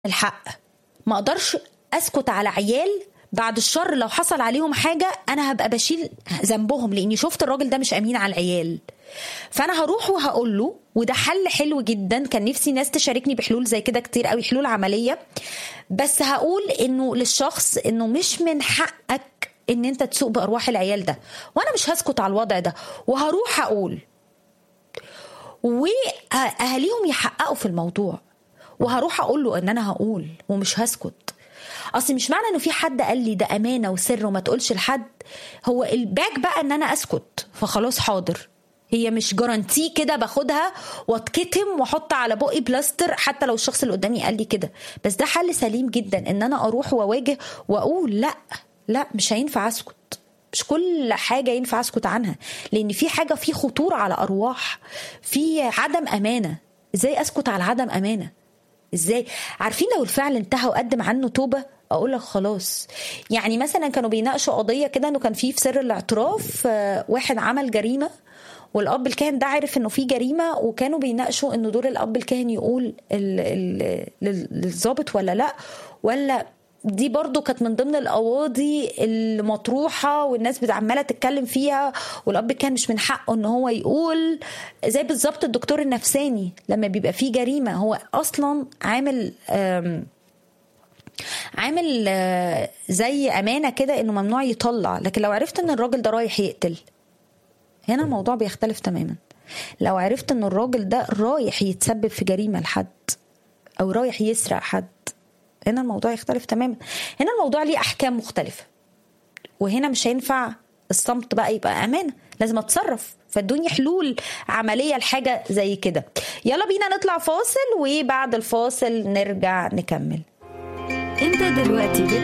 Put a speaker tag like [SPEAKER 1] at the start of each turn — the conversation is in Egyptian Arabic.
[SPEAKER 1] الحق ما اقدرش اسكت على عيال بعد الشر لو حصل عليهم حاجه انا هبقى بشيل ذنبهم لاني شفت الراجل ده مش امين على العيال فانا هروح وهقول له وده حل حلو جدا كان نفسي ناس تشاركني بحلول زي كده كتير قوي حلول عمليه بس هقول انه للشخص انه مش من حقك ان انت تسوق بارواح العيال ده وانا مش هسكت على الوضع ده وهروح اقول واهاليهم يحققوا في الموضوع وهروح اقول له ان انا هقول ومش هسكت اصل مش معنى انه في حد قال لي ده امانه وسر وما تقولش لحد هو الباك بقى ان انا اسكت فخلاص حاضر هي مش جارانتي كده باخدها واتكتم واحط على بقي بلاستر حتى لو الشخص اللي قدامي قال لي كده بس ده حل سليم جدا ان انا اروح واواجه واقول لا لا مش هينفع اسكت مش كل حاجة ينفع اسكت عنها لان في حاجة في خطورة على ارواح في عدم امانة ازاي اسكت على عدم امانة ازاي عارفين لو الفعل انتهى وقدم عنه توبة اقول لك خلاص يعني مثلا كانوا بيناقشوا قضيه كده انه كان في في سر الاعتراف واحد عمل جريمه والاب الكاهن ده عرف انه في جريمه وكانوا بيناقشوا انه دور الاب الكاهن يقول للظابط ولا لا ولا دي برضو كانت من ضمن القواضي المطروحة والناس عمالة تتكلم فيها والأب كان مش من حقه ان هو يقول زي بالظبط الدكتور النفساني لما بيبقى فيه جريمة هو أصلا عامل عامل زي أمانة كده انه ممنوع يطلع لكن لو عرفت ان الراجل ده رايح يقتل هنا الموضوع بيختلف تماما لو عرفت ان الراجل ده رايح يتسبب في جريمة لحد او رايح يسرق حد هنا الموضوع يختلف تماما هنا الموضوع ليه احكام مختلفه وهنا مش هينفع الصمت بقى يبقى امانه لازم اتصرف فادوني حلول عمليه لحاجه زي كده يلا بينا نطلع فاصل وبعد الفاصل نرجع نكمل
[SPEAKER 2] انت دلوقتي